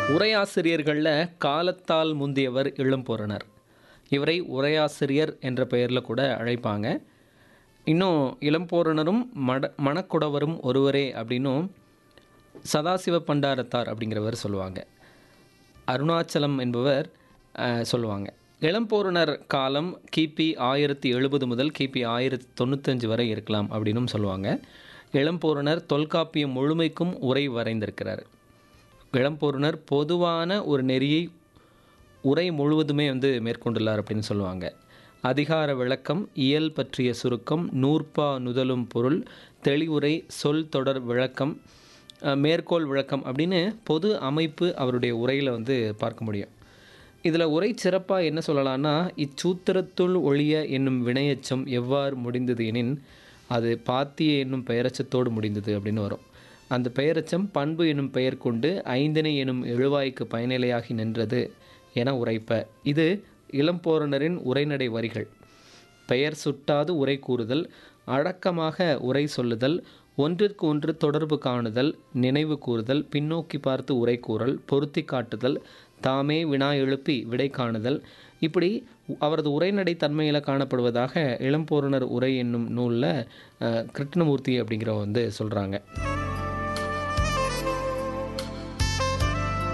உரையாசிரியர்களில் காலத்தால் முந்தியவர் இளம்பொருணர் இவரை உரையாசிரியர் என்ற பெயரில் கூட அழைப்பாங்க இன்னும் இளம்பொருணரும் மட மணக்குடவரும் ஒருவரே அப்படின்னும் சதாசிவ பண்டாரத்தார் அப்படிங்கிறவர் சொல்லுவாங்க அருணாச்சலம் என்பவர் அஹ், சொல்லுவாங்க இளம்பொருணர் காலம் கிபி ஆயிரத்தி எழுபது முதல் கிபி ஆயிரத்தி தொண்ணூத்தஞ்சு வரை இருக்கலாம் அப்படின்னும் சொல்லுவாங்க இளம்பொருணர் தொல்காப்பியம் முழுமைக்கும் உரை வரைந்திருக்கிறார் இளம்பொருணர் பொதுவான ஒரு நெறியை உரை முழுவதுமே வந்து மேற்கொண்டுள்ளார் அப்படின்னு சொல்லுவாங்க அதிகார விளக்கம் இயல் பற்றிய சுருக்கம் நூற்பா நுதலும் பொருள் தெளிவுரை சொல் தொடர் விளக்கம் அஹ், மேற்கோள் விளக்கம் அப்படின்னு பொது அமைப்பு அவருடைய உரையில் வந்து பார்க்க முடியும் இதில் உரை சிறப்பாக என்ன சொல்லலாம்னா இச்சூத்திரத்துள் ஒழிய என்னும் வினையச்சம் எவ்வாறு முடிந்தது எனின் அது பாத்திய என்னும் பெயரச்சத்தோடு முடிந்தது அப்படின்னு வரும் அந்த பெயரச்சம் பண்பு எனும் பெயர் கொண்டு ஐந்தினை எனும் எழுவாய்க்கு பயனிலையாகி நின்றது என உரைப்ப இது இளம்போரணரின் உரைநடை வரிகள் பெயர் சுட்டாது உரை கூறுதல் அடக்கமாக உரை சொல்லுதல் ஒன்றிற்கு ஒன்று தொடர்பு காணுதல் நினைவு கூறுதல் பின்னோக்கி பார்த்து உரை கூறல் பொருத்தி காட்டுதல் தாமே வினா எழுப்பி விடை காணுதல் இப்படி அவரது உரைநடை தன்மையில் காணப்படுவதாக இளம்பொருணர் உரை என்னும் நூலில் அஹ், கிருஷ்ணமூர்த்தி அப்படிங்கிறவங்க வந்து சொல்கிறாங்க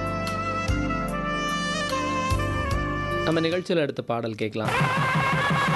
நம்ம நிகழ்ச்சியில் அடுத்த பாடல் கேட்கலாம்